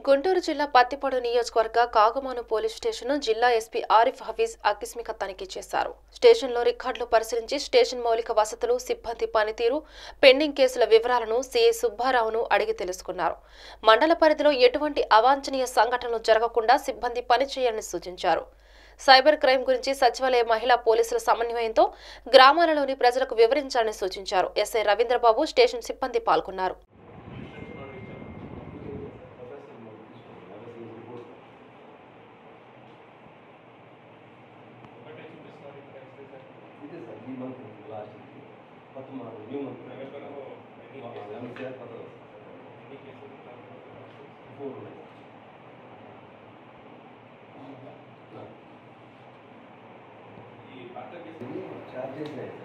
గుంటూరు జిల్లా పత్తిపాడు నియోజకవర్గ Kakumanu police station జిల్లా ఎస్పీ ఆరిఫ్ హఫీజ్ ఆకస్మిక తనిఖీ చేశారు స్టేషన్లో రికార్డులు పరిశీలించి స్టేషన్ మౌలిక వసతులు సిబ్బంది పనితీరు పెండింగ్ కేసుల వివరాలను సీఐ సుబ్బారావును అడిగి తెలుసుకున్నారు మండల పరిధిలో ఎటువంటి అవాంఛనీయ సంఘటనలు జరగకుండా సిబ్బంది పనిచేయాలని సూచించారు సైబర్ క్రైమ్ గురించి సచివాలయ మహిళా పోలీసుల సమన్వయంతో గ్రామాలలోని ప్రజలకు వివరించాలని సూచించారు ఎస్ఐ రవీంద్రబాబు స్టేషన్ సిబ్బంది పాల్గొన్నారు ఇదే సార్ ఈ మంత్ లాస్ట్ కొత్త మా న్యూ మంత్ లెవెన్ సార్ కొత్త ఫోర్ ఉన్నాయి చార్జెస్ లేదు